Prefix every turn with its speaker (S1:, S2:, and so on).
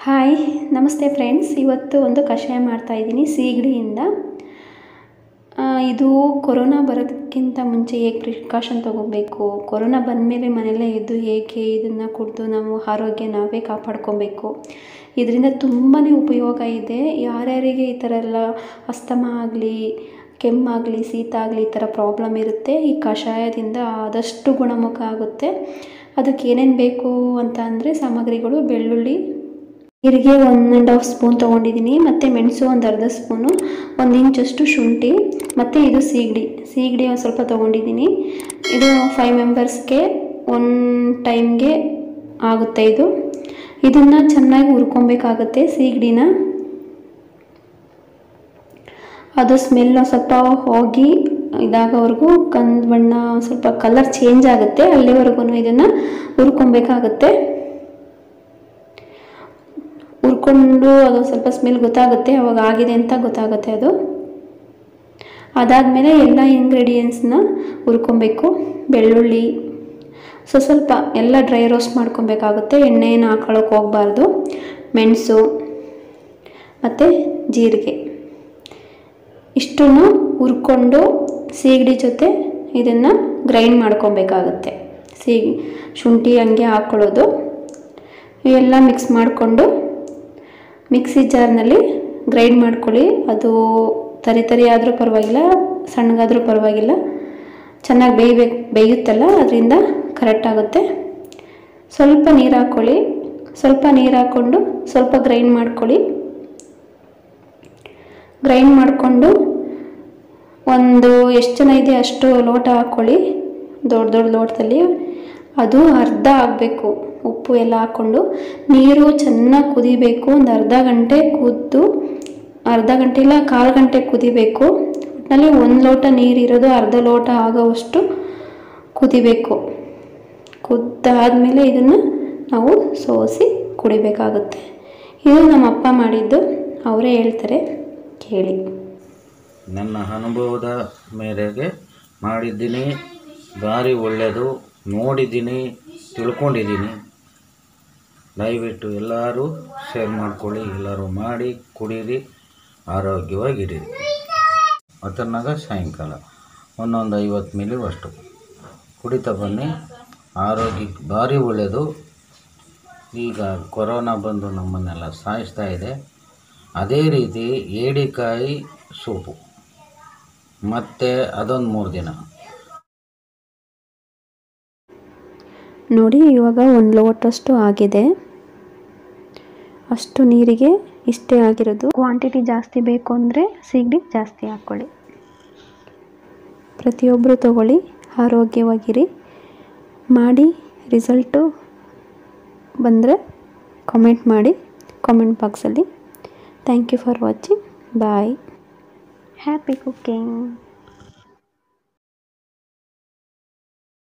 S1: hi ನಮಸ್ತೆ friends ಇವತ್ತು ಒಂದು ಕಷಾಯ ಮಾಡ್ತಾಯಿದ್ದೀನಿ ಸೀಗಡಿಯಿಂದ ಆ, ಇದು ಕೊರೋನಾ ಬರೋದಕ್ಕಿಂತ ಮುಂಚೆ ಹೇಗೆ ಪ್ರಿಕಾಷನ್ ತೊಗೋಬೇಕು ಕೊರೋನಾ ಬಂದಮೇಲೆ ಮನೆಯಲ್ಲೇ ಇದ್ದು ಹೇಗೆ ಇದನ್ನು ಕುಡಿದು ನಾವು ಆರೋಗ್ಯ ನಾವೇ ಕಾಪಾಡ್ಕೊಬೇಕು ಇದರಿಂದ ತುಂಬಾ ಉಪಯೋಗ ಇದೆ ಯಾರ್ಯಾರಿಗೆ ಈ ಥರ ಎಲ್ಲ ಅಸ್ತಮ ಆಗಲಿ ಕೆಮ್ಮಾಗಲಿ ಶೀತ ಆಗಲಿ ಈ ಥರ ಪ್ರಾಬ್ಲಮ್ ಇರುತ್ತೆ ಈ ಕಷಾಯದಿಂದ ಆದಷ್ಟು ಗುಣಮುಖ ಆಗುತ್ತೆ ಅದಕ್ಕೆ ಏನೇನು ಬೇಕು ಅಂತ ಅಂದರೆ ಸಾಮಗ್ರಿಗಳು ಬೆಳ್ಳುಳ್ಳಿ ಜೀರಿಗೆ ಒನ್ ಆ್ಯಂಡ್ ಹಾಫ್ ಸ್ಪೂನ್ ತೊಗೊಂಡಿದ್ದೀನಿ ಮತ್ತು ಮೆಣಸು ಒಂದು ಅರ್ಧ ಸ್ಪೂನು ಒಂದು ಇಂಚಷ್ಟು ಶುಂಠಿ ಮತ್ತು ಇದು ಸೀಗಡಿ ಸೀಗಡಿ ಒಂದು ಸ್ವಲ್ಪ ತೊಗೊಂಡಿದ್ದೀನಿ ಇದು ಫೈವ್ ಮೆಂಬರ್ಸ್ಗೆ ಒನ್ ಟೈಮ್ಗೆ ಆಗುತ್ತೆ ಇದು ಇದನ್ನು ಚೆನ್ನಾಗಿ ಹುರ್ಕೊಬೇಕಾಗತ್ತೆ ಸೀಗಡಿನ ಅದು ಸ್ಮೆಲ್ ಒಂದ್ ಸ್ವಲ್ಪ ಹೋಗಿ ಇದಾಗೋವರೆಗೂ ಕಂದು ಬಣ್ಣ ಒಂದ್ ಸ್ವಲ್ಪ ಕಲರ್ ಚೇಂಜ್ ಆಗುತ್ತೆ ಅಲ್ಲಿವರೆಗೂ ಇದನ್ನು ಹುರ್ಕೊಬೇಕಾಗತ್ತೆ ಹುರ್ಕೊಂಡು ಅದು ಸ್ವಲ್ಪ ಸ್ಮೆಲ್ ಗೊತ್ತಾಗುತ್ತೆ ಅವಾಗ ಆಗಿದೆ ಅಂತ ಗೊತ್ತಾಗುತ್ತೆ ಅದು ಅದಾದಮೇಲೆ ಎಲ್ಲ ಇಂಗ್ರೀಡಿಯೆಂಟ್ಸ್ನ ಹುರ್ಕೊಬೇಕು ಬೆಳ್ಳುಳ್ಳಿ ಸೊ ಸ್ವಲ್ಪ ಎಲ್ಲ ಡ್ರೈ ರೋಸ್ಟ್ ಮಾಡ್ಕೊಬೇಕಾಗುತ್ತೆ ಎಣ್ಣೆನ ಹಾಕೊಳ್ಳೋಕೆ ಹೋಗಬಾರ್ದು ಮೆಣಸು ಮತ್ತು ಜೀರಿಗೆ ಇಷ್ಟನ್ನು ಹುರ್ಕೊಂಡು ಸೀಗಡಿ ಜೊತೆ ಇದನ್ನು ಗ್ರೈಂಡ್ ಮಾಡ್ಕೊಬೇಕಾಗುತ್ತೆ ಸೀಗಿ ಶುಂಠಿ ಹಂಗೆ ಹಾಕ್ಕೊಳ್ಳೋದು ಇವೆಲ್ಲ ಮಿಕ್ಸ್ ಮಾಡಿಕೊಂಡು ಮಿಕ್ಸಿ ಜಾರ್ನಲ್ಲಿ ಗ್ರೈಂಡ್ ಮಾಡ್ಕೊಳ್ಳಿ ಅದು ತರಿ ತರಿ ಆದರೂ ಪರವಾಗಿಲ್ಲ ಸಣ್ಣಗಾದರೂ ಪರವಾಗಿಲ್ಲ ಚೆನ್ನಾಗಿ ಬೇಯಬೇಕು ಬೇಯುತ್ತಲ್ಲ ಅದರಿಂದ ಕರೆಕ್ಟ್ ಆಗುತ್ತೆ ಸ್ವಲ್ಪ ನೀರು ಹಾಕ್ಕೊಳ್ಳಿ ಸ್ವಲ್ಪ ನೀರು ಹಾಕ್ಕೊಂಡು ಸ್ವಲ್ಪ ಗ್ರೈಂಡ್ ಮಾಡ್ಕೊಳ್ಳಿ ಗ್ರೈಂಡ್ ಮಾಡಿಕೊಂಡು ಒಂದು ಎಷ್ಟು ಜನ ಇದೆ ಅಷ್ಟು ಲೋಟ ಹಾಕ್ಕೊಳ್ಳಿ ದೊಡ್ಡ ದೊಡ್ಡ ಲೋಟದಲ್ಲಿ ಅದು ಅರ್ಧ ಆಗಬೇಕು ಉಪ್ಪು ಎಲ್ಲ ಹಾಕ್ಕೊಂಡು ನೀರು ಚೆನ್ನಾಗಿ ಕುದಿಬೇಕು ಒಂದು ಅರ್ಧ ಗಂಟೆ ಕುದ್ದು ಅರ್ಧ ಗಂಟೆ ಇಲ್ಲ ಕಾಲು ಗಂಟೆ ಕುದಿಬೇಕು ಒಟ್ಟಿನಲ್ಲಿ ಒಂದು ಲೋಟ ನೀರಿರೋದು ಅರ್ಧ ಲೋಟ ಆಗೋವಷ್ಟು ಕುದಿಬೇಕು ಕುದ್ದಾದಮೇಲೆ ಇದನ್ನು ನಾವು ಸೋಸಿ ಕುಡಿಬೇಕಾಗುತ್ತೆ ಇದು ನಮ್ಮ ಅಪ್ಪ ಮಾಡಿದ್ದು ಅವರೇ ಹೇಳ್ತಾರೆ ಕೇಳಿ
S2: ನನ್ನ ಅನುಭವದ ಮೇರೆಗೆ ಮಾಡಿದ್ದೀನಿ ಭಾರಿ ಒಳ್ಳೆಯದು ನೋಡಿದ್ದೀನಿ ತಿಳ್ಕೊಂಡಿದ್ದೀನಿ ದಯವಿಟ್ಟು ಎಲ್ಲರೂ ಶೇರ್ ಮಾಡ್ಕೊಳ್ಳಿ ಎಲ್ಲರೂ ಮಾಡಿ ಕುಡೀರಿ ಆರೋಗ್ಯವಾಗಿರಿ ಅದನ್ನಾಗ ಸಾಯಂಕಾಲ ಒಂದೊಂದು ಐವತ್ತು ಮಿಲಿ ಅಷ್ಟು ಕುಡಿತಾ ಬನ್ನಿ ಆರೋಗ್ಯಕ್ಕೆ ಭಾರಿ ಒಳ್ಳೆಯದು ಈಗ ಕೊರೋನಾ ಬಂದು ನಮ್ಮನ್ನೆಲ್ಲ ಸಾಯಿಸ್ತಾ ಇದೆ ಅದೇ ರೀತಿ ಏಡಿಕಾಯಿ ಸೂಪು ಮತ್ತು ಅದೊಂದು ಮೂರು ದಿನ
S1: ನೋಡಿ ಇವಾಗ ಒಂದು ಲೋಟಷ್ಟು ಆಗಿದೆ ಅಷ್ಟು ನೀರಿಗೆ ಇಷ್ಟೇ ಆಗಿರೋದು ಕ್ವಾಂಟಿಟಿ ಜಾಸ್ತಿ ಬೇಕು ಅಂದರೆ ಸೀಗಡಿ ಜಾಸ್ತಿ ಹಾಕ್ಕೊಳ್ಳಿ ಪ್ರತಿಯೊಬ್ಬರು ತಗೊಳ್ಳಿ ಆರೋಗ್ಯವಾಗಿರಿ ಮಾಡಿ ರಿಸಲ್ಟು ಬಂದರೆ ಕಾಮೆಂಟ್ ಮಾಡಿ ಕಾಮೆಂಟ್ ಬಾಕ್ಸಲ್ಲಿ thank you for watching bye happy cooking